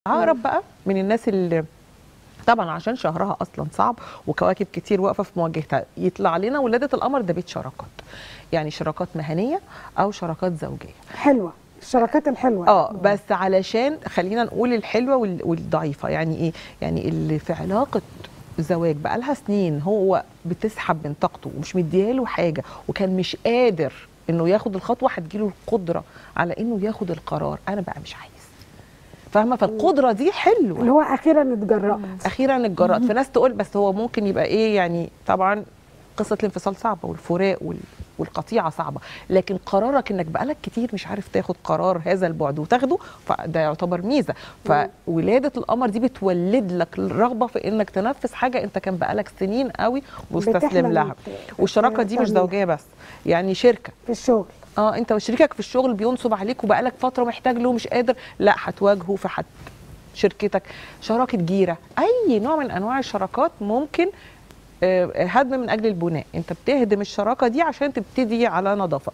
عقرب بقى من الناس اللي طبعا عشان شهرها اصلا صعب وكواكب كتير واقفه في مواجهتها يطلع لنا ولاده القمر ده بيت شراكات يعني شراكات مهنيه او شراكات زوجيه حلوه الشراكات الحلوه اه بس علشان خلينا نقول الحلوه وال- والضعيفه يعني ايه يعني اللي في علاقه زواج بقالها سنين هو بتسحب من طاقته ومش مدياله حاجه وكان مش قادر انه ياخد الخطوه هتجيله القدره على انه ياخد القرار انا بقى مش عايز فاهمه فالقدره دي حلوه اللي هو اخيرا اتجرأت اخيرا اتجرأت في ناس تقول بس هو ممكن يبقى ايه يعني طبعا قصه الانفصال صعبه والفراق وال والقطيعه صعبه لكن قرارك انك بقالك كتير مش عارف تاخد قرار هذا البعد وتاخده فده يعتبر ميزه فولاده القمر دي بتولد لك الرغبه في انك تنفذ حاجه انت كان بقالك سنين قوي مستسلم بتحلم لها ت- والشراكه دي مش تعملها. زوجيه بس يعني شركه في الشغل اه انت وشريكك في الشغل بينصب عليك وبقالك فتره محتاج له مش قادر لا هتواجهه فحت شركتك شراكه جيره اي نوع من انواع الشراكات ممكن آه، هدم من اجل البناء انت بتهدم الشراكه دي عشان تبتدي على نظافه